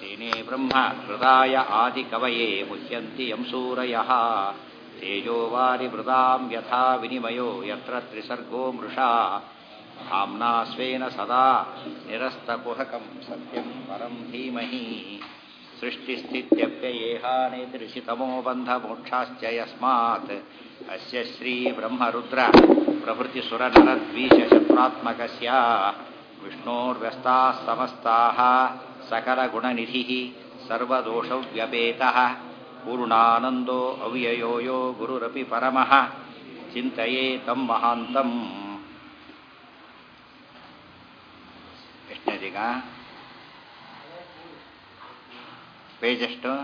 तेने ब्रह्म हृदाय आदिकवये मुह्यन्ति यं सूरयः तेजो वारिवृदां यथा विनिमयो यत्र त्रिसर्गो मृषा धाम्ना स्वेन सदा निरस्तकुहकं सत्यं परं धीमहि सृष्टिस्थित्यप्ययेहानेतिरिषितमो बन्धमोक्षाश्च यस्मात् अस्य श्रीब्रह्मरुद्र प्रभृतिसुरनरद्वीषशत्रात्मकस्य विष्णोर्व्यस्ताः समस्ताः सकलगुणनिधिः सर्वदोषव्यपेतः पूर्णानन्दो अव्ययो यो गुरुरपि परमः ಚಿಂತೆಯೇ ತಂ ಮಹಾಂತಂ ಎಷ್ಟನೇದೀಗ ಪೇಜ್ ಎಷ್ಟು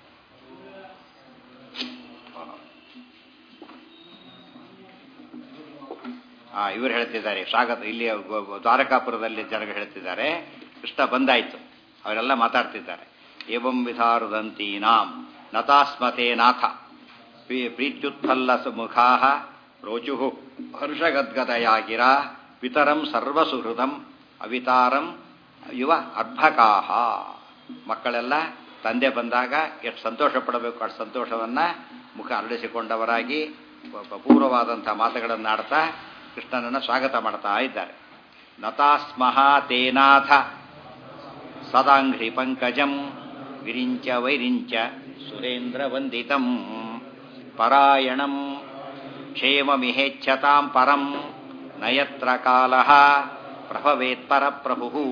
ಹಾ ಇವರು ಹೇಳ್ತಿದ್ದಾರೆ ಸ್ವಾಗತ ಇಲ್ಲಿ ದ್ವಾರಕಾಪುರದಲ್ಲಿ ಜನಗಳು ಹೇಳ್ತಿದ್ದಾರೆ ಕೃಷ್ಣ ಬಂದಾಯ್ತು ಅವರೆಲ್ಲ ಮಾತಾಡ್ತಿದ್ದಾರೆ ಏವಂ ವಿಧಾರುದಂತೀನಾಂ ನತಾಸ್ಮತೆ ನಾಥ ಪ್ರೀತ್ಯುತ್ಫಲ್ಲಸ ಮುಖಾ ರೋಚು ಹರ್ಷಗದ್ಗದಯಾಗಿರ ಪಿತರಂ ಸರ್ವಸುಹೃದಂ ಅವಿತಾರಂ ಯುವ ಅರ್ಭಕಾಹ ಮಕ್ಕಳೆಲ್ಲ ತಂದೆ ಬಂದಾಗ ಎಷ್ಟು ಸಂತೋಷ ಪಡಬೇಕು ಅಷ್ಟು ಸಂತೋಷವನ್ನ ಮುಖ ಅರಳಿಸಿಕೊಂಡವರಾಗಿ ಪೂರ್ವವಾದಂಥ ಮಾತುಗಳನ್ನು ಆಡ್ತಾ ಕೃಷ್ಣನನ್ನು ಸ್ವಾಗತ ಮಾಡ್ತಾ ಇದ್ದಾರೆ ನತಾಸ್ಮಹ ತೇನಾಥ ಸದಾಂಘ್ರಿ ಪಂಕಜಂ ವಿರಿಂಚ ವೈರಿಂಚ ಸುರೇಂದ್ರ ವಂದಿತಂ ಪರಾಯಣಂ ಕ್ಷೇಮಮಿಹೇಚ್ಛತಾಂ ಪರಂ ನಯತ್ರ ಕಾಲ ಪ್ರಭವೇತ್ ಪರಪ್ರಭು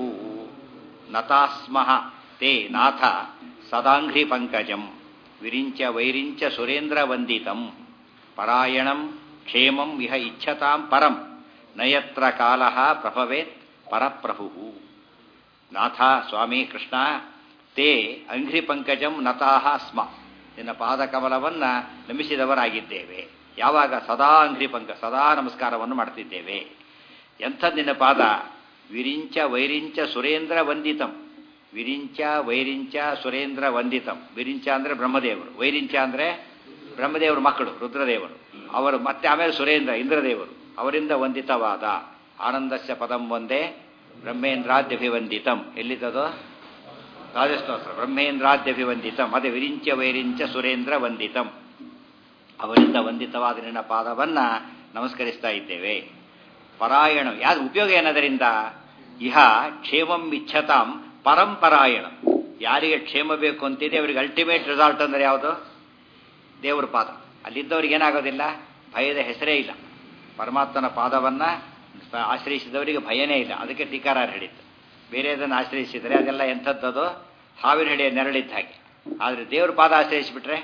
ನತಾಸ್ಮಃ ತೇ ನಾಥ ಸದಾಂಘ್ರಿ ಪಂಕಜಂ ವಿರಿಂಚ ವೈರಿಂಚ ಸುರೇಂದ್ರ ವಂದಿತಂ ಪರಾಯಣಂ ಕ್ಷೇಮಂ ಇಹ ಇಚ್ಛತಾಂ ಪರಂ ನಯತ್ರ ಕಾಲ ಪ್ರಭವೇತ್ ಪರಪ್ರಭು ನಾಥ ಸ್ವಾಮಿ ಕೃಷ್ಣ ತೇ ಅಂಘ್ರಿ ಪಂಕಜಂ ನತಾಹ ಸ್ಮ ನಿನ್ನ ಪಾದಕಮಲವನ್ನ ನಮಿಸಿದವರಾಗಿದ್ದೇವೆ ಯಾವಾಗ ಸದಾ ಅಂಘ್ರಿ ಪಂಕ ಸದಾ ನಮಸ್ಕಾರವನ್ನು ಮಾಡ್ತಿದ್ದೇವೆ ಎಂಥ ನಿನ್ನ ಪಾದ ವಿರಿಂಚ ವೈರಿಂಚ ಸುರೇಂದ್ರ ವಂದಿತಂ ವಿರಿಂಚ ವೈರಿಂಚ ಸುರೇಂದ್ರ ವಂದಿತಂ ವಿರಿಂಚ ಅಂದ್ರೆ ಬ್ರಹ್ಮದೇವರು ವೈರಿಂಚ ಅಂದ್ರೆ ಬ್ರಹ್ಮದೇವರ ಮಕ್ಕಳು ರುದ್ರದೇವರು ಅವರು ಮತ್ತೆ ಆಮೇಲೆ ಸುರೇಂದ್ರ ಇಂದ್ರದೇವರು ಅವರಿಂದ ವಂದಿತವಾದ ಆನಂದಸ್ಯ ಪದಂ ಒಂದೇ ಬ್ರಹ್ಮೇಂದ್ರಾದ್ಯಭಿವಂದಿತಂ ಎಲ್ಲಿದ್ದದು ರಾಜಸ್ತೋತ್ರ ಬ್ರಹ್ಮೇಂದ್ರಾದ್ಯಭಿವಂದಿತಂ ಅದೇ ವಿರಿಂಚ ವೈರಿಂಚ ಸುರೇಂದ್ರ ವಂದಿತಂ ಅವರಿಂದ ವಂದಿತವಾದ ನಿನ್ನ ಪಾದವನ್ನ ನಮಸ್ಕರಿಸ್ತಾ ಇದ್ದೇವೆ ಪರಾಯಣ ಯಾವ್ದು ಉಪಯೋಗ ಏನದರಿಂದ ಇಹ ಕ್ಷೇಮಂ ಇಚ್ಛತಾಂ ಪರಂಪರಾಯಣ ಯಾರಿಗೆ ಕ್ಷೇಮ ಬೇಕು ಅಂತಿದೆ ಅವರಿಗೆ ಅಲ್ಟಿಮೇಟ್ ರಿಸಲ್ಟ್ ಅಂದ್ರೆ ಯಾವುದು ದೇವರ ಪಾದ ಅಲ್ಲಿದ್ದವ್ರಿಗೆ ಏನಾಗೋದಿಲ್ಲ ಭಯದ ಹೆಸರೇ ಇಲ್ಲ ಪರಮಾತ್ಮನ ಪಾದವನ್ನ ಆಶ್ರಯಿಸಿದವರಿಗೆ ಭಯನೇ ಇಲ್ಲ ಅದಕ್ಕೆ ಟೀಕಾರಾರ್ ಹೇಳಿತ್ತು ಬೇರೆದನ್ನು ಆಶ್ರಯಿಸಿದರೆ ಅದೆಲ್ಲ ಎಂಥದ್ದದು ಹಾವಿನ ಹಿಡಿಯ ನೆರಳಿದ್ದ ಹಾಗೆ ಆದರೆ ದೇವ್ರ ಪಾದ ಆಶ್ರಯಿಸಿಬಿಟ್ರೆ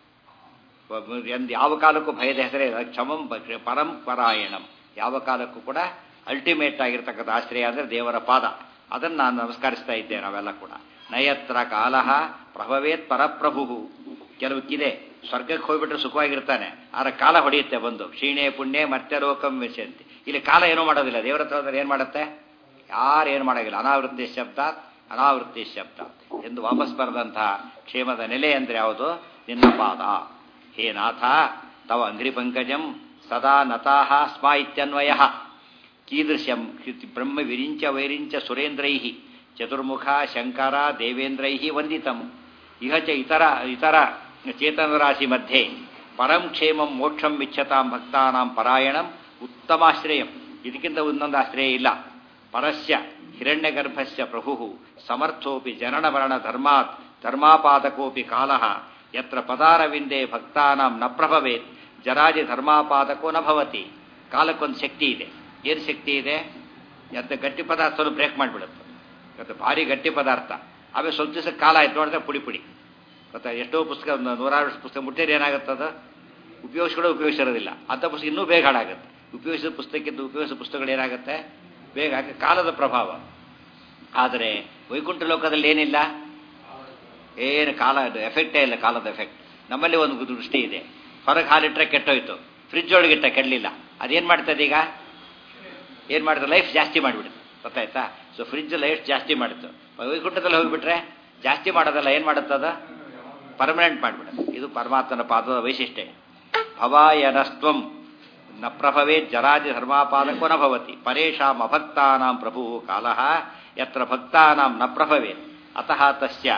ಯಾವ ಕಾಲಕ್ಕೂ ಭಯದ ಹೆಸರೇ ಇಲ್ಲ ಕ್ಷಮಂ ಪರಂಪರಾಯಣಂ ಯಾವ ಕಾಲಕ್ಕೂ ಕೂಡ ಅಲ್ಟಿಮೇಟ್ ಆಗಿರ್ತಕ್ಕಂಥ ಆಶ್ರಯ ಅಂದರೆ ದೇವರ ಪಾದ ಅದನ್ನು ನಾನು ನಮಸ್ಕರಿಸ್ತಾ ಇದ್ದೇವೆ ನಾವೆಲ್ಲ ಕೂಡ ನಯತ್ರ ಕಾಲ ಪ್ರಭವೇತ್ ಪರಪ್ರಭು ಕೆಲವಕ್ಕಿದೆ ಸ್ವರ್ಗಕ್ಕೆ ಹೋಗ್ಬಿಟ್ರೆ ಸುಖವಾಗಿರ್ತಾನೆ ಆದ್ರೆ ಕಾಲ ಹೊಡೆಯುತ್ತೆ ಬಂದು ಕ್ಷೀಣೆ ಪುಣ್ಯ ಮತ್ತೆ ಲೋಕಂ ವಿಷಂತಿ ಇಲ್ಲಿ ಕಾಲ ಏನೂ ಮಾಡೋದಿಲ್ಲ ದೇವರ ಹತ್ರ ಏನು ಮಾಡುತ್ತೆ ಯಾರು ಏನು ಮಾಡೋಂಗಿಲ್ಲ ಅನಾವೃತ್ತಿ ಶಬ್ದ ಅನಾವೃತ್ತಿ ಶಬ್ದ ಎಂದು ವಾಪಸ್ ಬರೆದಂತಹ ಕ್ಷೇಮದ ನೆಲೆ ಅಂದರೆ ಯಾವುದು ನಿನ್ನ ಪಾದ ಹೇ ನಾಥ ತವ ಅಂಗ್ರಿ ಪಂಕಜಂ ಸದಾ ನತಾಹ ಸ್ಮ ಇತ್ಯನ್ವಯ ಕೀದೃಶ್ಯಂ ಬ್ರಹ್ಮ ವಿರಿಂಚ ವೈರಿಂಚ ಸುರೇಂದ್ರೈ ಚತುರ್ಮುಖ ಶಂಕರ ದೇವೇಂದ್ರೈ ವಂದಿತಂ ಇಹ ಚ ಇತರ ಇತರ ಚೇತನರಾಶಿ ಮಧ್ಯೆ ಪರಂ ಕ್ಷೇಮಂ ಮೋಕ್ಷಂ ಇಚ್ಛತಾಂ ಭಕ್ತಾನಾಂ ಪರಾಯಣಂ ಉತ್ತಮಾಶ್ರಯಂ ಇದಕ್ಕಿಂತ ಒಂದೊಂದು ಆಶ್ರಯ ಇಲ್ಲ ಪರಸ್ಯ ಹಿರಣ್ಯಗರ್ಭಸ್ಯ ಪ್ರಭು ಸಮರ್ಥೋಪಿ ಜನನ ಮರಣ ಧರ್ಮಾತ್ ಧರ್ಮಾಪಾದಕೋಪಿ ಕಾಲ ಯತ್ರ ಪದಾರವಿಂದೇ ಭಕ್ತಾನಾಂ ನ ಪ್ರಭವೇತ್ ಜರಾಜಿ ಧರ್ಮಾಪಾದಕೋ ನ ಭವತಿ ಕಾಲಕ್ಕೊಂದು ಶಕ್ತಿ ಇದೆ ಏನು ಶಕ್ತಿ ಇದೆ ಎತ್ತ ಗಟ್ಟಿ ಪದಾರ್ಥವನ್ನು ಬ್ರೇಕ್ ಮಾಡಿಬಿಡುತ್ತೆ ಇವತ್ತು ಭಾರಿ ಗಟ್ಟಿ ಪದಾರ್ಥ ಆಮೇಲೆ ಸ್ವಲ್ಪ ದಿವಸ ಕಾಲ ಆಯ್ತು ನೋಡಿದ್ರೆ ಪುಡಿ ಪುಡಿ ಗೊತ್ತಾ ಎಷ್ಟೋ ಪುಸ್ತಕ ನೂರಾರು ಪುಸ್ತಕ ಮುಟ್ಟಿದ್ರೆ ಏನಾಗುತ್ತದ ಉಪಯೋಗಿಸ್ಕೊಳ್ಳೋ ಉಪಯೋಗಿಸಿರೋದಿಲ್ಲ ಅಂಥ ಪುಸ್ತಕ ಇನ್ನೂ ಬೇಗ ಹಾಳಾಗುತ್ತೆ ಉಪಯೋಗಿಸಿದ ಪುಸ್ತಕಕ್ಕಿಂತ ಉಪಯೋಗಿಸಿದ ಪುಸ್ತಕಗಳು ಏನಾಗುತ್ತೆ ಬೇಗ ಕಾಲದ ಪ್ರಭಾವ ಆದರೆ ವೈಕುಂಠ ಲೋಕದಲ್ಲಿ ಏನಿಲ್ಲ ಏನು ಕಾಲ ಎಫೆಕ್ಟೇ ಇಲ್ಲ ಕಾಲದ ಎಫೆಕ್ಟ್ ನಮ್ಮಲ್ಲಿ ಒಂದು ದೃಷ್ಟಿ ಇದೆ ಹೊರಗೆ ಹಾಲಿಟ್ರೆ ಕೆಟ್ಟೋಯ್ತು ಫ್ರಿಜ್ ಒಳಗಿಟ್ಟ ಕೆಡಲಿಲ್ಲ ಅದೇನು ಮಾಡ್ತದೆ ಈಗ ಏನು ಮಾಡ್ತದೆ ಲೈಫ್ ಜಾಸ್ತಿ ಮಾಡಿಬಿಡುತ್ತೆ ಗೊತ್ತಾಯ್ತಾ ಸೊ ಫ್ರಿಜ್ ಲೈಫ್ ಜಾಸ್ತಿ ಮಾಡಿತ್ತು ವೈಕುಂಠದಲ್ಲಿ ಹೋಗಿಬಿಟ್ರೆ ಜಾಸ್ತಿ ಮಾಡೋದಲ್ಲ ಏನು ಮಾಡುತ್ತದ ಪರ್ಮನೆಂಟ್ ಮಾಡಿಬಿಡುತ್ತೆ ಇದು ಪರಮಾತ್ಮನ ಪಾದದ ವೈಶಿಷ್ಟ್ಯ ಭವಾಯನಸ್ತ್ವಂ ನ ಪ್ರಭವೇ ಜರಾಜಿ ಧರ್ಮಾಪಾದಕೋ ನ ಭವತಿ ಪರೇಶಾಂ ಅಭಕ್ತಾನಾಂ ಪ್ರಭು ಕಾಲ ಯತ್ರ ಭಕ್ತಾನಾಂ ನ ಪ್ರಭವೇ ಅತಃ ತಸ್ಯ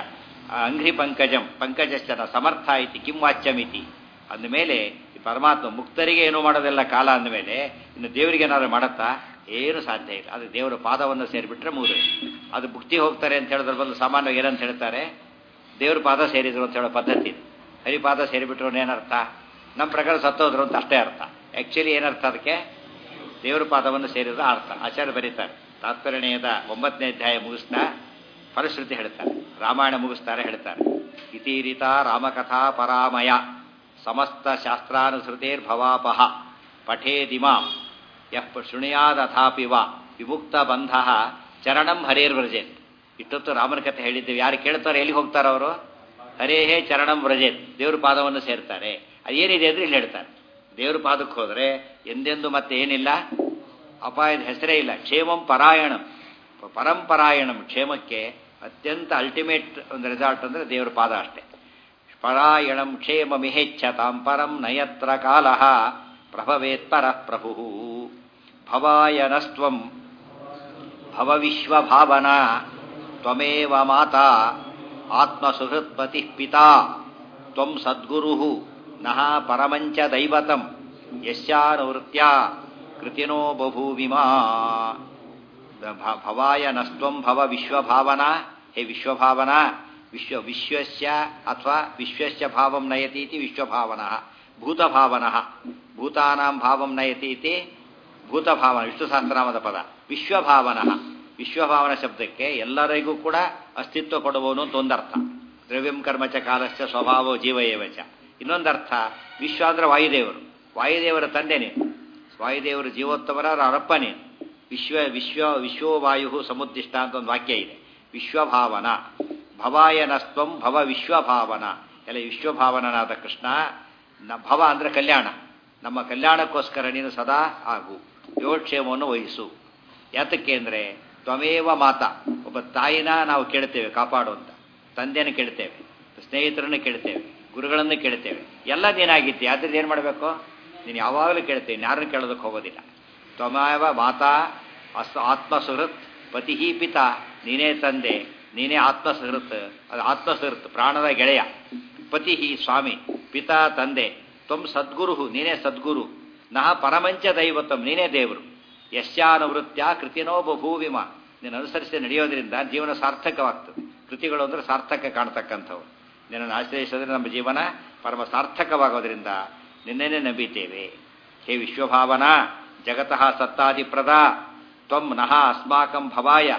ಅಂಘ್ರಿ ಪಂಕಜಂ ಪಂಕಜಶ್ಚನ ಸಮರ್ಥ ಇತಿ ಕಿಂ ವಾಚ್ಯಮಿತಿ ಅಂದಮೇಲೆ ಈ ಪರಮಾತ್ಮ ಮುಕ್ತರಿಗೆ ಏನು ಮಾಡೋದಿಲ್ಲ ಕಾಲ ಅಂದಮೇಲೆ ಇನ್ನು ದೇವರಿಗೆ ಏನಾದ್ರು ಮಾಡತ್ತಾ ಏನು ಸಾಧ್ಯ ಇಲ್ಲ ಅದು ದೇವರ ಪಾದವನ್ನು ಸೇರಿಬಿಟ್ರೆ ಮುಗಿದು ಅದು ಮುಕ್ತಿ ಹೋಗ್ತಾರೆ ಅಂತ ಹೇಳಿದ್ರ ಬದಲು ಸಾಮಾನ್ಯವಾಗಿ ಏನಂತ ಹೇಳ್ತಾರೆ ದೇವ್ರ ಪಾದ ಸೇರಿದ್ರು ಅಂತ ಹೇಳೋ ಪದ್ಧತಿ ಇದೆ ಹರಿಪಾದ ಸೇರಿಬಿಟ್ರು ಏನರ್ಥ ನಮ್ಮ ಪ್ರಕಾರ ಸತ್ತೋದ್ರು ಅಂತ ಅಷ್ಟೇ ಅರ್ಥ ಆ್ಯಕ್ಚುಲಿ ಏನರ್ಥ ಅದಕ್ಕೆ ದೇವರ ಪಾದವನ್ನು ಸೇರಿದ ಅರ್ಥ ಆಚಾರ್ಯ ಬರೀತಾರೆ ತಾತ್ಪರ್ಯಣಯದ ಒಂಬತ್ತನೇ ಅಧ್ಯಾಯ ಮುಗಿಸ್ತಾ ಫಲಶ್ರುತಿ ಹೇಳ್ತಾರೆ ರಾಮಾಯಣ ಮುಗಿಸ್ತಾರೆ ಹೇಳ್ತಾರೆ ಇತೀರಿತ ರಾಮಕಥಾ ಪರಾಮಯ ಸಮಸ್ತ ಶಾಸ್ತ್ರಾನುಸೃತೇರ್ಭವಾಪಹ ಪಠೇದಿಮಾಂ ಯಃ ಶೃಣುಯಾದಥಾಪಿ ವಾ ವಿಮುಕ್ತ ಬಂಧ ಚರಣಂ ಹರೇರ್ವ್ರಜೇತ್ ಇಷ್ಟೊತ್ತು ರಾಮನ ಕಥೆ ಹೇಳಿದ್ದೇವೆ ಯಾರು ಕೇಳ್ತಾರೋ ಎಲ್ಲಿಗೆ ಹೋಗ್ತಾರೋ ಅವರು ಹರೇಹೇ ಚರಣಂ ವ್ರಜೇತ್ ದೇವ್ರ ಪಾದವನ್ನು ಸೇರ್ತಾರೆ ಅದೇನಿದೆ ಅಂದ್ರೆ ಇಲ್ಲಿ ಹೇಳ್ತಾರೆ ದೇವ್ರ ಪಾದಕ್ಕೆ ಹೋದರೆ ಎಂದೆಂದು ಮತ್ತೆ ಏನಿಲ್ಲ ಅಪಾಯದ ಹೆಸರೇ ಇಲ್ಲ ಕ್ಷೇಮಂ ಪರಾಯಣಂ ಪರಂಪರಾಯಣಂ ಕ್ಷೇಮಕ್ಕೆ ಅತ್ಯಂತ ಅಲ್ಟಿಮೇಟ್ ಒಂದು ರಿಸಾಲ್ಟ್ ಅಂದರೆ ದೇವರ ಪಾದ ಅಷ್ಟೇ ಪರಾಯಣಂ ಕ್ಷೇಮ ಮಿಹೆಚ್ಛತಾಂ ಪರಂ ನಯತ್ರ ಕಾಲ ಪ್ರಭವೇತ್ತರ ಪ್ರಭು ಭವಾಯನಸ್ತ್ವಂ ಭವವಿಶ್ವಭಾವನಾ ತ್ವಮೇವ ಮಾತಾ ಆತ್ಮಸುಹೃತ್ಪತಿ ಪಿತಾ ತ್ವಂ ಸದ್ಗುರು ನಃ ಪರಮಂಚ ದೈವತಂ ಯಸ್ಯಾನುವೃತ್ಯ ಕೃತಿನೋ ಬಭೂವಿಮಾ ಭವಾಯ ನಸ್ತ್ವಂ ಭವ ವಿಶ್ವಭಾವನಾ ಹೇ ವಿಶ್ವಭಾವನಾ ವಿಶ್ವ ವಿಶ್ವಸ್ಯ ಅಥವಾ ವಿಶ್ವಸ್ಯ ಭಾವಂ ನಯತಿ ಇತಿ ವಿಶ್ವಭಾವನಃ ಭೂತಭಾವನಃ ಭೂತಾನಾಂ ಭಾವಂ ನಯತಿ ಇತಿ ಭೂತಭಾವನ ವಿಷ್ಣು ಸಹಸ್ರನಾಮದ ಪದ ವಿಶ್ವಭಾವನಃ ವಿಶ್ವಭಾವನ ಶಬ್ದಕ್ಕೆ ಎಲ್ಲರಿಗೂ ಕೂಡ ಅಸ್ತಿತ್ವ ಕೊಡುವವನು ಅಂತ ಒಂದರ್ಥ ದ್ರವ್ಯಂ ಕರ್ಮಚ ಕಾಲಶ್ಚ ಸ್ವಭಾವ ಜೀವ ಏವಚ ಇನ್ನೊಂದರ್ಥ ವಿಶ್ವ ಅಂದ್ರೆ ವಾಯುದೇವರು ವಾಯುದೇವರ ತಂದೆ ನೀನು ವಾಯುದೇವರು ಜೀವೋತ್ತಮರ ಅವರಪ್ಪ ನೀನು ವಿಶ್ವ ವಿಶ್ವ ವಿಶ್ವವಾಯು ಸಮುದ್ದಿಷ್ಟ ಅಂತ ಒಂದು ವಾಕ್ಯ ಇದೆ ವಿಶ್ವಭಾವನ ಭವಾಯನಸ್ತ್ವಂ ಭವ ವಿಶ್ವಭಾವನ ಎಲ್ಲ ವಿಶ್ವಭಾವನನಾದ ಕೃಷ್ಣ ನ ಭವ ಅಂದ್ರೆ ಕಲ್ಯಾಣ ನಮ್ಮ ಕಲ್ಯಾಣಕ್ಕೋಸ್ಕರ ನೀನು ಸದಾ ಆಗು ಯೋಗಕ್ಷೇಮವನ್ನು ವಹಿಸು ಯಾತಕ್ಕೆ ಅಂದರೆ ತ್ವಮೇವ ಮಾತ ಒಬ್ಬ ತಾಯಿನ ನಾವು ಕೇಳ್ತೇವೆ ಕಾಪಾಡು ಅಂತ ತಂದೆನ ಕೇಳ್ತೇವೆ ಸ್ನೇಹಿತರನ್ನು ಕೇಳ್ತೇವೆ ಗುರುಗಳನ್ನು ಕೇಳ್ತೇವೆ ಎಲ್ಲ ನೀನಾಗಿತ್ತು ಯಾವ್ದ್ರಿಂದ ಏನು ಮಾಡಬೇಕು ನೀನು ಯಾವಾಗಲೂ ಕೇಳ್ತೇವೆ ಯಾರನ್ನು ಕೇಳೋದಕ್ಕೆ ಹೋಗೋದಿಲ್ಲ ತ್ವಮೇವ ಮಾತಾ ಅಸ್ ಆತ್ಮಸುಹೃತ್ ಪತಿ ಪಿತ ನೀನೇ ತಂದೆ ನೀನೇ ಆತ್ಮಸುಹೃತ್ ಅದು ಆತ್ಮಸುಹೃತ್ ಪ್ರಾಣದ ಗೆಳೆಯ ಪತಿ ಸ್ವಾಮಿ ಪಿತಾ ತಂದೆ ತ್ವಂ ಸದ್ಗುರು ನೀನೇ ಸದ್ಗುರು ನಹ ಪರಮಂಚ ದೈವತಂ ನೀನೇ ದೇವರು ಯಶ್ಯಾನುವೃತ್ಯ ಕೃತಿನೋ ಬಭೂವಿಮ ನೀನು ಅನುಸರಿಸಿ ನಡೆಯೋದ್ರಿಂದ ಜೀವನ ಸಾರ್ಥಕವಾಗ್ತದೆ ಕೃತಿಗಳು ಅಂದರೆ ಸಾರ್ಥಕ ಕಾಣ್ತಕ್ಕಂಥವು ನಿನ್ನನ್ನು ಆಶ್ರಯಿಸಿದ್ರೆ ನಮ್ಮ ಜೀವನ ಪರಮ ಸಾರ್ಥಕವಾಗೋದ್ರಿಂದ ನಿನ್ನೆನೇ ನಂಬಿದ್ದೇವೆ ಹೇ ವಿಶ್ವಭಾವನಾ ಜಗತಃ ಸತ್ತಾದಿಪ್ರದ ತ್ವಂ ನಹ ಅಸ್ಮಾಕಂ ಭವಾಯ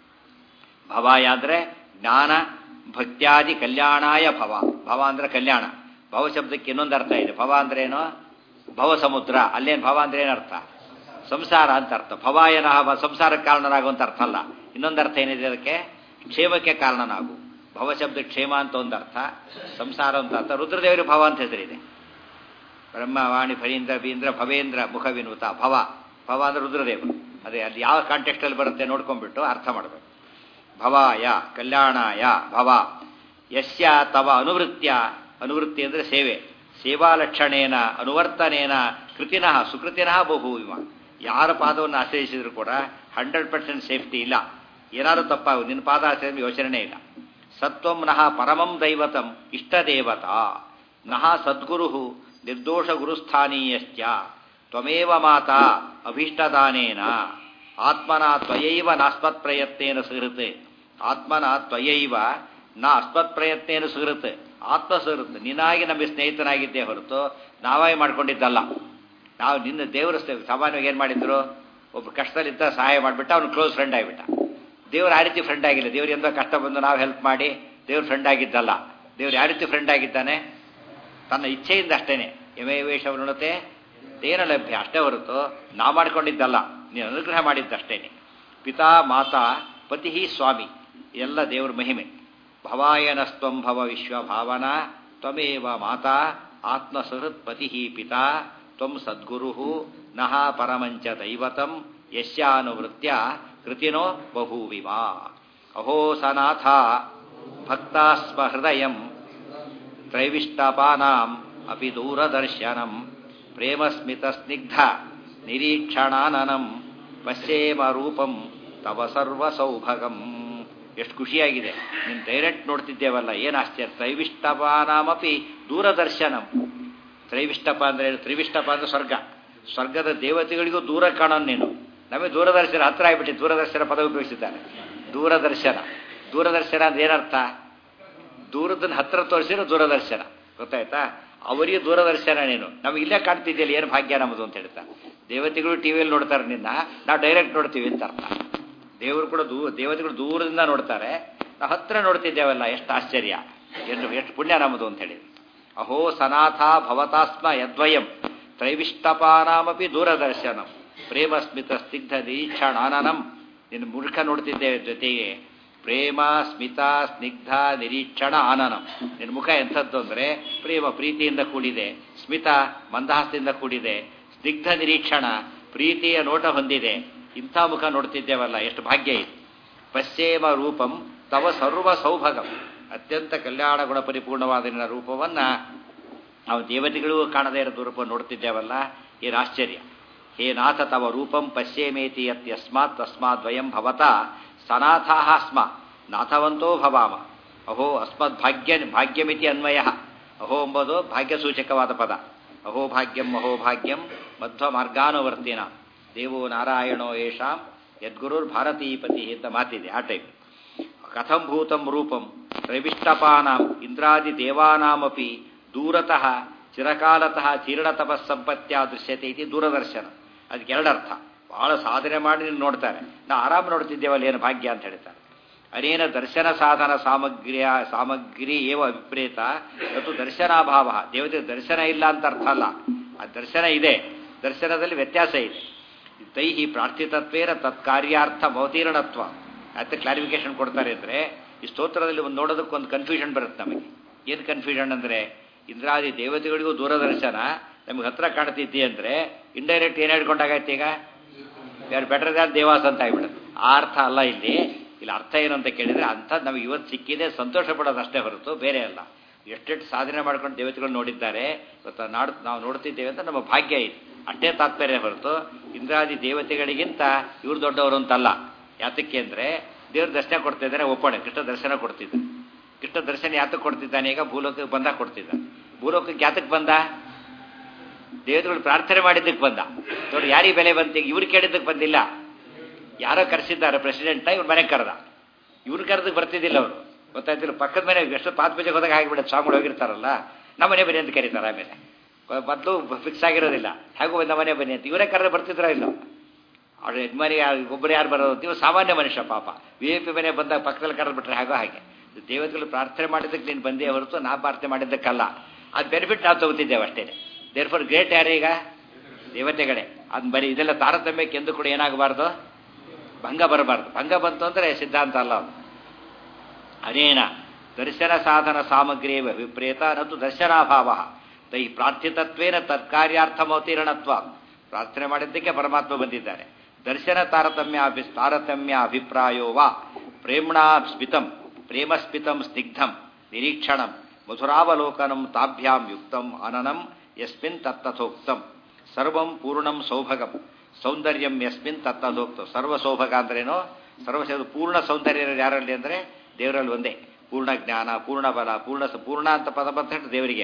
ಭವಾಯ ಅಂದರೆ ಜ್ಞಾನ ಭಕ್ತ್ಯಾದಿ ಕಲ್ಯಾಣಾಯ ಭವ ಭವ ಅಂದ್ರೆ ಕಲ್ಯಾಣ ಭವ ಶಬ್ದಕ್ಕೆ ಇನ್ನೊಂದು ಅರ್ಥ ಇದೆ ಭವ ಅಂದ್ರೆ ಏನು ಭವ ಸಮುದ್ರ ಅಲ್ಲೇನು ಭವ ಅಂದ್ರೆ ಏನರ್ಥ ಸಂಸಾರ ಅಂತ ಅರ್ಥ ಭವಾಯನ ಸಂಸಾರಕ್ಕೆ ಕಾರಣನಾಗುವಂತ ಅರ್ಥ ಅಲ್ಲ ಇನ್ನೊಂದು ಅರ್ಥ ಏನಿದೆ ಅದಕ್ಕೆ ಕ್ಷೇಮಕ್ಕೆ ಕಾರಣನಾಗು ಭವ ಶಬ್ದ ಕ್ಷೇಮ ಅಂತ ಒಂದು ಅರ್ಥ ಸಂಸಾರ ಅಂತ ಅರ್ಥ ರುದ್ರದೇವರಿಗೆ ಭವ ಅಂತ ಹೆಸರಿದೆ ಬ್ರಹ್ಮ ವಾಣಿ ಫರೀಂದ್ರ ಬೀಂದ್ರ ಭವೇಂದ್ರ ಮುಖ ವಿನುತ ಭವ ಭವ ಅಂದ್ರೆ ರುದ್ರದೇವರು ಅದೇ ಅಲ್ಲಿ ಯಾವ ಕಾಂಟೆಕ್ಸ್ಟಲ್ಲಿ ಬರುತ್ತೆ ನೋಡ್ಕೊಂಡ್ಬಿಟ್ಟು ಅರ್ಥ ಮಾಡಬೇಕು ಭವಾಯ ಕಲ್ಯಾಣಾಯ ಭವ ಯಸ್ಯ ತವ ಅನುವೃತ್ಯ ಅನುವೃತ್ತಿ ಅಂದರೆ ಸೇವೆ ಸೇವಾಲಕ್ಷಣೇನ ಅನುವರ್ತನೇನ ಕೃತಿನಃ ಸುಕೃತಿನಃ ಬಹುವಿಮ ಯಾರ ಪಾದವನ್ನು ಆಶ್ರಯಿಸಿದ್ರು ಕೂಡ ಹಂಡ್ರೆಡ್ ಪರ್ಸೆಂಟ್ ಸೇಫ್ಟಿ ಇಲ್ಲ ಏನಾದ್ರು ತಪ್ಪಾಗು ನಿನ್ನ ಪಾದ ಆಶ್ರಯ ಯೋಚನೆ ಇಲ್ಲ ಸತ್ವಂ ನಃ ಪರಮಂ ದೈವತಂ ಇಷ್ಟದೇವತಾ ನಃ ಸದ್ಗುರು ನಿರ್ದೋಷ ಗುರುಸ್ಥಾನೀಯಶ್ಚ ತ್ವಮೇವ ಮಾತಾ ಅಭೀಷ್ಟದಾನೇನ ಆತ್ಮನ ತ್ವಯೈವ ನಾಸ್ಮತ್ ಪ್ರಯತ್ನೇನ ಸುಹೃತ್ ಆತ್ಮನ ತ್ವಯೈವ ನಾ ಅಸ್ಮತ್ ಪ್ರಯತ್ನೇನ ಸುಹೃತ್ ಆತ್ಮ ಸುಹೃತ್ ನಿನಾಗಿ ನಮಗೆ ಸ್ನೇಹಿತನಾಗಿದ್ದೇ ಹೊರತು ನಾವೇ ಮಾಡ್ಕೊಂಡಿದ್ದಲ್ಲ ನಾವು ನಿನ್ನ ದೇವರ ಸಾಮಾನ್ಯವಾಗಿ ಏನು ಮಾಡಿದ್ರು ಒಬ್ಬ ಕಷ್ಟದಲ್ಲಿದ್ದ ಸಹಾಯ ಮಾಡಿಬಿಟ್ಟ ಅವನು ಕ್ಲೋಸ್ ಫ್ರೆಂಡ್ ಆಗಿಬಿಟ್ಟ ದೇವ್ರು ಆ ರೀತಿ ಫ್ರೆಂಡ್ ಆಗಿಲ್ಲ ದೇವ್ರು ಎಂದೋ ಕಷ್ಟ ಬಂದು ನಾವು ಹೆಲ್ಪ್ ಮಾಡಿ ದೇವ್ರ ಫ್ರೆಂಡ್ ಆಗಿದ್ದಲ್ಲ ದೇವ್ರು ಯಾವ ರೀತಿ ಫ್ರೆಂಡ್ ಆಗಿದ್ದಾನೆ ತನ್ನ ಇಚ್ಛೆಯಿಂದ ಅಷ್ಟೇನೆ ಯಮೇವೇಶ ವೃಣತೆ ತೇನ ಲಭ್ಯ ಅಷ್ಟೇ ಹೊರತು ನಾವು ಮಾಡ್ಕೊಂಡಿದ್ದಲ್ಲ ನೀನು ಅನುಗ್ರಹ ಮಾಡಿದ್ದಷ್ಟೇನೆ ಪಿತಾ ಮಾತಾ ಪತಿ ಸ್ವಾಮಿ ಎಲ್ಲ ದೇವರ ಮಹಿಮೆ ಭವಾಯನಸ್ತ್ವಂ ಭವ ವಿಶ್ವಭಾವನಾ ತ್ವಮೇವ ಮಾತಾ ಆತ್ಮಸುಹೃತ್ ಪತಿ ಪಿತಾ ತ್ವಂ ಸದ್ಗುರು ನಃ ಪರಮಂಚ ದೈವತಂ ಯಶ್ಯಾನುವೃತ್ಯ ಕೃತಿನೋ ಬಭೂವಿವ ಅಹೋ ಸನಾಥ ಭಕ್ತಾಸ್ಮ ಹೃದಯಂ ತ್ರೈವಿಷ್ಟಪಾನಾಂ ಅಪಿ ದೂರದರ್ಶನಂ ಪ್ರೇಮಸ್ಮಿತ ಸ್ನಿಗ್ಧ ನಿರೀಕ್ಷಣಾನನಂ ಪಶ್ಯೇಮ ರೂಪಂ ತವ ಸರ್ವ ಸೌಭಗಂ ಎಷ್ಟು ಖುಷಿಯಾಗಿದೆ ನೀನು ಡೈರೆಕ್ಟ್ ನೋಡ್ತಿದ್ದೇವಲ್ಲ ಏನು ಆಶ್ಚರ್ಯ ತ್ರೈವಿಷ್ಟಪಾನಾಮಪಿ ದೂರದರ್ಶನಂ ತ್ರೈವಿಷ್ಟಪ ಅಂದರೆ ತ್ರಿವಿಷ್ಟಪ ಅಂದರೆ ಸ್ವರ್ಗ ಸ್ವರ್ಗದ ದೇವತೆಗಳಿಗೂ ದೂರ ಕಾಣೋನು ನೀನು ನಮಗೆ ದೂರದರ್ಶನ ಹತ್ರ ಆಗ್ಬಿಟ್ಟು ದೂರದರ್ಶನ ಪದ ಉಪಯೋಗಿಸಿದ್ದಾನೆ ದೂರದರ್ಶನ ದೂರದರ್ಶನ ಅಂದ್ರೆ ಏನರ್ಥ ದೂರದನ್ನ ಹತ್ರ ತೋರಿಸಿರೋ ದೂರದರ್ಶನ ಗೊತ್ತಾಯ್ತಾ ಅವರಿಗೆ ದೂರದರ್ಶನ ನೀನು ನಮಗೆ ಇಲ್ಲೇ ಕಾಣ್ತಿದ್ಯಲ್ಲ ಏನು ಭಾಗ್ಯ ನಮ್ಮದು ಅಂತ ಹೇಳ್ತಾ ದೇವತೆಗಳು ಟಿವಿಯಲ್ಲಿ ನೋಡ್ತಾರೆ ನಿನ್ನ ನಾವು ಡೈರೆಕ್ಟ್ ನೋಡ್ತೀವಿ ಅಂತ ಅರ್ಥ ದೇವರು ಕೂಡ ದೂ ದೇವತೆಗಳು ದೂರದಿಂದ ನೋಡ್ತಾರೆ ನಾವು ಹತ್ರ ನೋಡ್ತಿದ್ದೇವಲ್ಲ ಎಷ್ಟು ಆಶ್ಚರ್ಯ ಎಷ್ಟು ಎಷ್ಟು ಪುಣ್ಯ ನಮ್ಮದು ಅಂತ ಹೇಳಿ ಅಹೋ ಸನಾಥ ಭವತಾಸ್ಮ ಯದ್ವಯಂ ತ್ರೈವಿಷ್ಟಪಾನಾಮಪಿ ದೂರದರ್ಶನಂ ಪ್ರೇಮ ಸ್ಮಿತ ಸ್ನಿಗ್ಧ ನಿರೀಕ್ಷಣಾನನಂ ನಿನ್ನ ಮುಖ ನೋಡ್ತಿದ್ದೇವೆ ಜೊತೆಗೆ ಪ್ರೇಮ ಸ್ಮಿತ ಸ್ನಿಗ್ಧ ನಿರೀಕ್ಷಣ ಆನನಂ ನಿನ್ನ ಮುಖ ಎಂಥದ್ದು ಅಂದರೆ ಪ್ರೇಮ ಪ್ರೀತಿಯಿಂದ ಕೂಡಿದೆ ಸ್ಮಿತ ಮಂದಹಾಸದಿಂದ ಕೂಡಿದೆ ಸ್ನಿಗ್ಧ ನಿರೀಕ್ಷಣ ಪ್ರೀತಿಯ ನೋಟ ಹೊಂದಿದೆ ಇಂಥ ಮುಖ ನೋಡ್ತಿದ್ದೇವಲ್ಲ ಎಷ್ಟು ಭಾಗ್ಯ ಇದೆ ಪಶ್ಚೇಮ ರೂಪಂ ತವ ಸರ್ವ ಸೌಭಗಂ ಅತ್ಯಂತ ಕಲ್ಯಾಣ ಗುಣ ಪರಿಪೂರ್ಣವಾದ ನಿನ್ನ ರೂಪವನ್ನು ನಾವು ದೇವತೆಗಳಿಗೂ ಕಾಣದೇ ಇರೋ ರೂಪ ನೋಡ್ತಿದ್ದೇವಲ್ಲ ಏನು ಆಶ್ಚರ್ಯ ಹೇ ನಾಥ ತವ ರೂಪಂ ಪಶ್ಯೇಮೇತಿ ಯಸ್ಮಾತ್ ತಸ್ಮಾತ್ ವಯಂ ಭವತ ಸನಾಥಾ ಸ್ಮ ನಾಥವಂತೋ ಭವಾಮ ಅಹೋ ಅಸ್ಮದ್ ಭಾಗ್ಯ ಭಾಗ್ಯಮಿತಿ ಅನ್ವಯ ಅಹೋ ಎಂಬುದು ಭಾಗ್ಯಸೂಚಕವಾದ ಪದ ಅಹೋ ಭಾಗ್ಯಂ ಅಹೋ ಭಾಗ್ಯಂ ಮಧ್ವ ಮಾರ್ಗಾನುವರ್ತಿನ ದೇವೋ ನಾರಾಯಣೋ ಯೇಷಾಂ ಯದ್ಗುರುರ್ ಭಾರತೀಪತಿ ಅಂತ ಮಾತಿದೆ ಆ ಟೈಪ್ ಕಥಂ ಭೂತಂ ರೂಪಂ ತ್ರೈವಿಷ್ಟಪಾನಾಂ ಇಂದ್ರಾದಿ ದೇವಾನಾಮಪಿ ದೂರತಃ ಚಿರಕಾಲತಃ ಚೀರ್ಣತಪಸ್ಸಂಪತ್ಯ ದೃಶ್ಯತೆ ಇತಿ ದೂರದರ್ಶನ ಅದಕ್ಕೆ ಎರಡರ್ಥ ಬಹಳ ಸಾಧನೆ ಮಾಡಿ ನೀನು ನೋಡ್ತಾರೆ ನಾ ಆರಾಮ ನೋಡ್ತಿದ್ದೇವಲ್ಲ ಏನು ಭಾಗ್ಯ ಅಂತ ಹೇಳ್ತಾರೆ ಅನೇನ ದರ್ಶನ ಸಾಧನ ಸಾಮಗ್ರಿಯ ಸಾಮಗ್ರಿ ಏವ ವಿಪರೀತ ಮತ್ತು ದರ್ಶನಾಭಾವ ದೇವತೆ ದರ್ಶನ ಇಲ್ಲ ಅಂತ ಅರ್ಥ ಅಲ್ಲ ಆ ದರ್ಶನ ಇದೆ ದರ್ಶನದಲ್ಲಿ ವ್ಯತ್ಯಾಸ ಇದೆ ತೈಹಿ ಪ್ರಾರ್ಥಿತತ್ವೇನ ತತ್ಕಾರ್ಯಾರ್ಥ ಅವತೀರ್ಣತ್ವ ಅಂತ ಕ್ಲಾರಿಫಿಕೇಶನ್ ಕೊಡ್ತಾರೆ ಅಂದರೆ ಈ ಸ್ತೋತ್ರದಲ್ಲಿ ಒಂದು ನೋಡೋದಕ್ಕೆ ಒಂದು ಕನ್ಫ್ಯೂಷನ್ ಬರುತ್ತೆ ನಮಗೆ ಏನು ಕನ್ಫ್ಯೂಷನ್ ಅಂದರೆ ಇಂದ್ರಾದಿ ದೇವತೆಗಳಿಗೂ ದೂರದರ್ಶನ ನಮಗೆ ಹತ್ರ ಕಾಣ್ತಿದ್ದಿ ಅಂದರೆ ಇಂಡೈರೆಕ್ಟ್ ಏನು ಹೇಳ್ಕೊಂಡಾಗೈತೆ ಈಗ ಯಾರು ಬೆಟರ್ ದ್ಯಾನ್ ದೇವಾಸ್ ಅಂತ ಆಗ್ಬಿಡುತ್ತೆ ಆ ಅರ್ಥ ಅಲ್ಲ ಇಲ್ಲಿ ಇಲ್ಲಿ ಅರ್ಥ ಏನು ಅಂತ ಕೇಳಿದರೆ ಅಂಥದ್ದು ನಮಗೆ ಇವತ್ತು ಸಿಕ್ಕಿದೆ ಸಂತೋಷ ಪಡೋದು ಅಷ್ಟೇ ಹೊರತು ಬೇರೆ ಅಲ್ಲ ಎಷ್ಟೆಷ್ಟು ಸಾಧನೆ ಮಾಡ್ಕೊಂಡು ದೇವತೆಗಳು ನೋಡಿದ್ದಾರೆ ಇವತ್ತು ನಾಡು ನಾವು ನೋಡ್ತಿದ್ದೇವೆ ಅಂತ ನಮ್ಮ ಭಾಗ್ಯ ಇದೆ ಅಷ್ಟೇ ತಾತ್ಪರ್ಯ ಹೊರತು ಇಂದ್ರಾದಿ ದೇವತೆಗಳಿಗಿಂತ ಇವ್ರು ದೊಡ್ಡವರು ಅಂತಲ್ಲ ಯಾತಕ್ಕೆ ಅಂದರೆ ದೇವ್ರ ದರ್ಶನ ಕೊಡ್ತಾ ಇದ್ದಾರೆ ಒಪ್ಪಣೆ ಕೃಷ್ಣ ದರ್ಶನ ಕೊಡ್ತಿದ್ದ ಕೃಷ್ಣ ದರ್ಶನ ಯಾತಕ್ಕೆ ಕೊಡ್ತಿದ್ದಾನೆ ಈಗ ಭೂಲೋಕಕ್ಕೆ ಬಂದಾಗ ಕೊಡ್ತಿದ್ದ ಭೂಲೋಕಕ್ಕೆ ಯಾತಕ್ಕೆ ಬಂದ ದೇವತೆಗಳು ಪ್ರಾರ್ಥನೆ ಮಾಡಿದ್ದಕ್ಕೆ ಬಂದ ನೋಡಿ ಯಾರಿಗೆ ಬೆಲೆ ಬಂತ ಇವ್ರು ಕೇಳಿದ್ದಕ್ಕೆ ಬಂದಿಲ್ಲ ಯಾರೋ ಕರೆಸಿದ್ದಾರೆ ಪ್ರೆಸಿಡೆಂಟ ಇವ್ರ ಮನೆಗೆ ಕರೆದ ಇವ್ರು ಕರೆದಕ್ಕೆ ಬರ್ತಿದ್ದಿಲ್ಲ ಅವರು ಗೊತ್ತಾಯ್ತಿಲ್ಲ ಪಕ್ಕದ ಮನೆ ಎಷ್ಟು ಪಾತ್ ಪೂಜೆಗೆ ಹೋದಾಗ ಆಗಿಬಿಡುತ್ತೆ ಸ್ವಾಮಿಗಳು ಹೋಗಿರ್ತಾರಲ್ಲ ನಮ್ಮ ಮನೆ ಬನ್ನಿ ಅಂತ ಕರೀತಾರೆ ಆಮೇಲೆ ಮೊದಲು ಫಿಕ್ಸ್ ಆಗಿರೋದಿಲ್ಲ ಹೇಗೂ ನಮ್ಮ ಮನೆ ಬನ್ನಿ ಅಂತ ಇವರೇ ಕರೆದು ಬರ್ತಿದ್ರ ಇಲ್ಲ ಅವ್ರ ಯಜಮಾನಿ ಒಬ್ಬರು ಯಾರು ಬರೋದು ನೀವು ಸಾಮಾನ್ಯ ಮನುಷ್ಯ ಪಾಪ ವಿ ಐ ಪಿ ಮನೆ ಬಂದಾಗ ಪಕ್ಕದಲ್ಲಿ ಕರೆದು ಬಿಟ್ರೆ ಹಾಗೋ ಹಾಗೆ ದೇವತೆಗಳು ಪ್ರಾರ್ಥನೆ ಮಾಡಿದ್ದಕ್ಕೆ ನೀನು ಬಂದೇ ಹೊರತು ನಾ ಪ್ರಾರ್ಥನೆ ಮಾಡಿದ್ದಕ್ಕಲ್ಲ ಅದು ಬೆನಿಫಿಟ್ ನಾವು ತಗೋತಿದ್ದೇವೆ ಅಷ್ಟೇ ದೇರ್ ಫಾರ್ ಗ್ರೇಟ್ ಯಾರೀಗ ದೇವತೆಗಳೇ ಅದು ಬರೀ ಇದೆಲ್ಲ ತಾರತಮ್ಯಕ್ಕೆ ಎಂದು ಕೂಡ ಏನಾಗಬಾರ್ದು ಭಂಗ ಬರಬಾರ್ದು ಭಂಗ ಬಂತು ಅಂದರೆ ಸಿದ್ಧಾಂತ ಅಲ್ಲ ಅದು ಅನೇನ ದರ್ಶನ ಸಾಧನ ಸಾಮಗ್ರಿ ವಿಪರೀತ ನತ್ತು ದರ್ಶನಾಭಾವ ತೈ ಪ್ರಾರ್ಥಿತತ್ವೇನ ತತ್ಕಾರ್ಯಾರ್ಥಮವತೀರ್ಣತ್ವ ಪ್ರಾರ್ಥನೆ ಮಾಡಿದ್ದಕ್ಕೆ ಪರಮಾತ್ಮ ಬಂದಿದ್ದಾರೆ ದರ್ಶನ ತಾರತಮ್ಯ ಅಭಿ ತಾರತಮ್ಯ ಅಭಿಪ್ರಾಯೋ ವಾ ಪ್ರೇಮ್ಣಾ ಸ್ಮಿತಂ ಪ್ರೇಮಸ್ಮಿತಂ ಸ್ನಿಗ್ಧಂ ನಿರೀಕ್ಷಣಂ ಮಧುರಾವಲೋಕನಂ ತಾಭ್ಯಾಂ ಯುಕ್ತಂ ಅನನಂ ಯಸ್ಮಿನ್ ತತ್ತಥೋಕ್ತಂ ಸರ್ವಂ ಪೂರ್ಣಂ ಸೌಭಗಂ ಸೌಂದರ್ಯಂ ಯಸ್ಮಿನ್ ತತ್ತಥೋಕ್ತಂ ಸರ್ವ ಸೌಭಗ ಅಂದ್ರೇನೋ ಸರ್ವ ಪೂರ್ಣ ಸೌಂದರ್ಯ ಯಾರಲ್ಲಿ ಅಂದರೆ ದೇವರಲ್ಲಿ ಒಂದೇ ಪೂರ್ಣ ಜ್ಞಾನ ಪೂರ್ಣ ಬಲ ಪೂರ್ಣ ಪೂರ್ಣ ಅಂತ ಪದ ಬಂತ ದೇವರಿಗೆ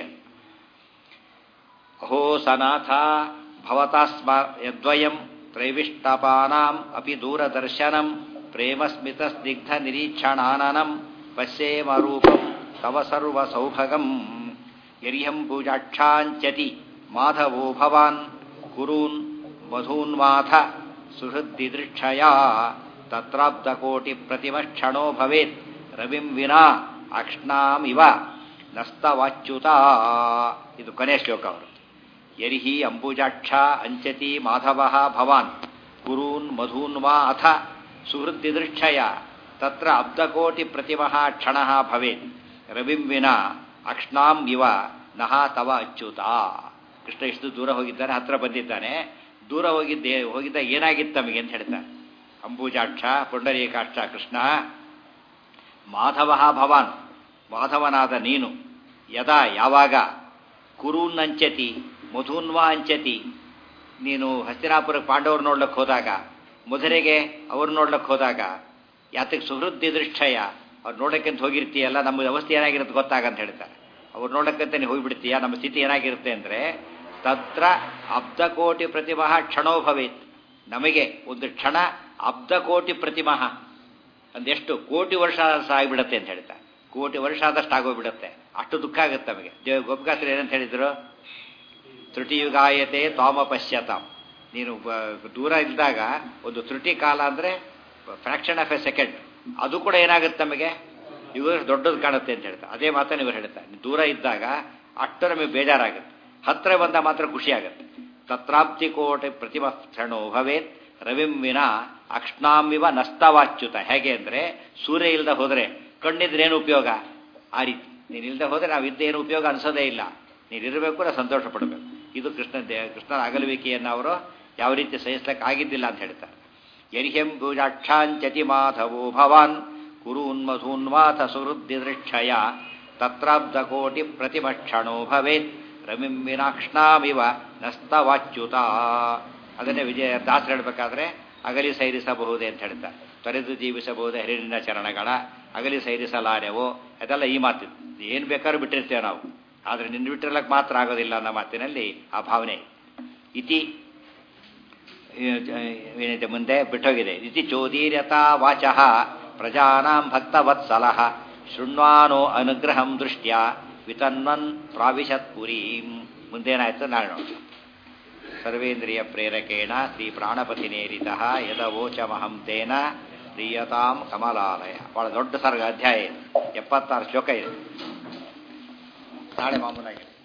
ಅಹೋ ಸನಾಥ ಭವತಾಸ್ಮ ಯದ್ವಯಂ ತ್ರೈವಿಷ್ಟಪಾನಾಂ ಅಪಿ ದೂರದರ್ಶನಂ ಪ್ರೇಮಸ್ಮಿತ ಸ್ನಿಗ್ಧ ನಿರೀಕ್ಷಣಾನನಂ ಪಶ್ಯೇಮ ರೂಪಂ ತವ ಸರ್ವ ಸೌಭಗಂ ಯರ್ಹಂ ಪೂಜಾಕ್ಷಾಂಚತಿ ಮಾಧವೋ ಭವಾನ್ ಕುರೂನ್ ಮಧೂನ್ಮಾಥ ಸುಹೃದ್ದಿದೃಕ್ಷಯ ತತ್ರಾಬ್ಧಕೋಟಿ ಪ್ರತಿಮಕ್ಷಣೋ ಭವೇತ್ ರವಿಂ ವಿನಾ ಅಕ್ಷ್ಣಾಮಿವ ನಸ್ತವಾಚ್ಯುತ ಇದು ಕೊನೆಯ ಶ್ಲೋಕ ಅವರು ಯರ್ಹಿ ಅಂಬುಜಾಕ್ಷ ಅಂಚತಿ ಮಾಧವ ಭವಾನ್ ಕುರೂನ್ ಮಧೂನ್ ವಾ ಅಥ ಸುಹೃದ್ದಿದೃಕ್ಷಯ ತತ್ರ ಅಬ್ಧಕೋಟಿ ಪ್ರತಿಮಃ ಕ್ಷಣ ಭವೇತ್ ರವಿಂ ವಿನ ಅಕ್ಷ್ಣಾಂ ಇವ ನಹ ತವ ಅಚ್ಯುತ ಕೃಷ್ಣ ಇಷ್ಟು ದೂರ ಹೋಗಿದ್ದಾನೆ ಹತ್ರ ಬಂದಿದ್ದಾನೆ ದೂರ ಹೋಗಿದ್ದೆ ಹೋಗಿದ್ದ ಏನಾಗಿತ್ತು ನಮಗೆ ಅಂತ ಹೇಳ್ತಾರೆ ಅಂಬುಜಾಕ್ಷ ಪುಂಡರೀಕಾಕ್ಷ ಕೃಷ್ಣ ಮಾಧವ ಭವಾನ್ ಮಾಧವನಾದ ನೀನು ಯದಾ ಯಾವಾಗ ಕುರೂನ್ ಅಂಚತಿ ಮಧುನ್ವಾ ಅಂಚತಿ ನೀನು ಹಸ್ತಿನಾಪುರಕ್ಕೆ ಪಾಂಡವರು ನೋಡ್ಲಿಕ್ಕೆ ಹೋದಾಗ ಮಧುರೆಗೆ ಅವ್ರು ನೋಡ್ಲಿಕ್ಕೆ ಹೋದಾಗ ಯಾತಕ್ಕೆ ಸುಹೃದ್ದಿ ದೃಷ್ಟಯ ಅವ್ರು ನೋಡೋಕ್ಕಂತ ಹೋಗಿರ್ತೀಯಲ್ಲ ನಮ್ಮ ಅವಸ್ಥೆ ಏನಾಗಿರುತ್ತೆ ಗೊತ್ತಾಗಂತ ಹೇಳ್ತಾರೆ ಅವ್ರು ನೋಡೋಕ್ಕಂತ ನೀವು ಹೋಗಿಬಿಡ್ತೀಯ ನಮ್ಮ ಸ್ಥಿತಿ ಏನಾಗಿರುತ್ತೆ ಅಂದರೆ ತತ್ರ ಅಬ್ಧಕೋಟಿ ಪ್ರತಿಮಃ ಕ್ಷಣೋ ಭವೇತ್ ನಮಗೆ ಒಂದು ಕ್ಷಣ ಅಬ್ಧಕೋಟಿ ಪ್ರತಿಮಃ ಒಂದೆಷ್ಟು ಕೋಟಿ ವರ್ಷ ಆಗಿಬಿಡುತ್ತೆ ಅಂತ ಹೇಳ್ತಾರೆ ಕೋಟಿ ವರ್ಷ ಆದಷ್ಟು ಆಗೋಗ್ಬಿಡುತ್ತೆ ಅಷ್ಟು ದುಃಖ ಆಗುತ್ತೆ ನಮಗೆ ದೇವ ಗೋಪಿಕಾಸ್ತ್ರ ಏನಂತ ಹೇಳಿದ್ರು ತ್ರುಟಿಯುಗಾಯತೆ ತ್ವಾಮ ಪಶ್ಯತಾಂ ನೀನು ದೂರ ಇದ್ದಾಗ ಒಂದು ತ್ರುಟಿ ಕಾಲ ಅಂದರೆ ಫ್ರಾಕ್ಷನ್ ಆಫ್ ಎ ಸೆಕೆಂಡ್ ಅದು ಕೂಡ ಏನಾಗುತ್ತೆ ನಮಗೆ ಇವರು ದೊಡ್ಡದು ಕಾಣುತ್ತೆ ಅಂತ ಹೇಳ್ತಾರೆ ಅದೇ ಮಾತನ್ನು ಇವರು ಹೇಳ್ತಾರೆ ದೂರ ಇದ್ದಾಗ ಅಷ್ಟು ನಮಗೆ ಬೇಜಾರಾಗುತ್ತೆ ಹತ್ತಿರ ಬಂದ ಮಾತ್ರ ಖುಷಿ ಆಗುತ್ತೆ ತತ್ರಾಪ್ತಿ ಕೋಟೆ ಪ್ರತಿಮಾ ಕ್ಷಣೋ ಭವೇತ್ ರವಿಂ ವಿನ ಅಕ್ಷ್ಣಾಮಿವ ನಸ್ತವಾಚ್ಯುತ ಹೇಗೆ ಅಂದರೆ ಸೂರ್ಯ ಇಲ್ಲದೆ ಹೋದರೆ ಕಣ್ಣಿದ್ರೇನು ಉಪಯೋಗ ಆ ರೀತಿ ನೀನು ಇಲ್ಲದೆ ಹೋದರೆ ನಾವು ಇದ್ದೇನು ಉಪಯೋಗ ಅನಿಸೋದೇ ಇಲ್ಲ ನೀನಿರಬೇಕು ನಾವು ಸಂತೋಷ ಪಡಬೇಕು ಇದು ಕೃಷ್ಣ ದೇ ಕೃಷ್ಣನ ಅಗಲುವಿಕೆಯನ್ನು ಅವರು ಯಾವ ರೀತಿ ಸಹಿಸ್ಲಿಕ್ಕೆ ಆಗಿದ್ದಿಲ್ಲ ಅಂತ ಹೇಳ್ತಾರೆ ಯರ್ಹ್ಯಂ ಭುಜಾಕ್ಷಾಂಚತಿ ಮಾಧವೋ ಭವಾನ್ ಕುರುನ್ಮಧೂನ್ವಾಥ ಸುಹೃದ್ದಿದೃಕ್ಷಯ ತತ್ರಾಬ್ಧಕೋಟಿ ಪ್ರತಿಮಕ್ಷಣೋ ಭವೇತ್ ರಮಿಂ ವಿನಾಕ್ಷ್ಣಾಮಿವ ನಸ್ತವಾಚ್ಯುತ ಅದನ್ನೇ ವಿಜಯ ದಾಸರು ಹೇಳಬೇಕಾದ್ರೆ ಅಗಲಿ ಸೈರಿಸಬಹುದೇ ಅಂತ ಹೇಳ್ತಾರೆ ತೊರೆದು ಜೀವಿಸಬಹುದೇ ಹರಿರಿನ ಚರಣಗಳ ಅಗಲಿ ಸೈರಿಸಲಾರೆವೋ ಅದೆಲ್ಲ ಈ ಮಾತು ಏನು ಬೇಕಾದ್ರೂ ಬಿಟ್ಟಿರ್ತೇವೆ ನಾವು ಆದರೆ ನಿನ್ನ ಬಿಟ್ಟಿರ್ಲಕ್ಕೆ ಮಾತ್ರ ಆಗೋದಿಲ್ಲ ಅನ್ನೋ ಮಾತಿನಲ್ಲಿ ಆ ಭಾವನೆ ಇತಿ ಏನಿದೆ ಮುಂದೆ ಬಿಟ್ಟೋಗಿದೆ ಇತಿ ಚೋದೀರ್ಯತಾ ವಾಚಃ ಪ್ರಜಾನಾಂ ಭಕ್ತವತ್ಸಲಃ ಶೃಣ್ವಾನೋ ಅನುಗ್ರಹಂ ದೃಷ್ಟ್ಯ ವಿತನ್ವನ್ ಪ್ರಾವಿಶತ್ ಪುರೀಂ ಮುಂದೇನಾಯ್ತು ನಾಳೆ ನೋಡಿ ಸರ್ವೇಂದ್ರಿಯ ಪ್ರೇರಕೇಣ ಶ್ರೀ ಪ್ರಾಣಪತಿನೇರಿತ ಯದವೋಚಮಹಂ ತೇನ ಪ್ರಿಯತಾಂ ಕಮಲಾಲಯ ಬಹಳ ದೊಡ್ಡ ಸರ್ಗ ಅಧ್ಯಾಯ ಇದೆ ಎಪ್ಪತ್ತಾರು ಶ್ಲೋಕ ಇದೆ ನಾಳೆ ಮಾಮೂಲಾಗಿದೆ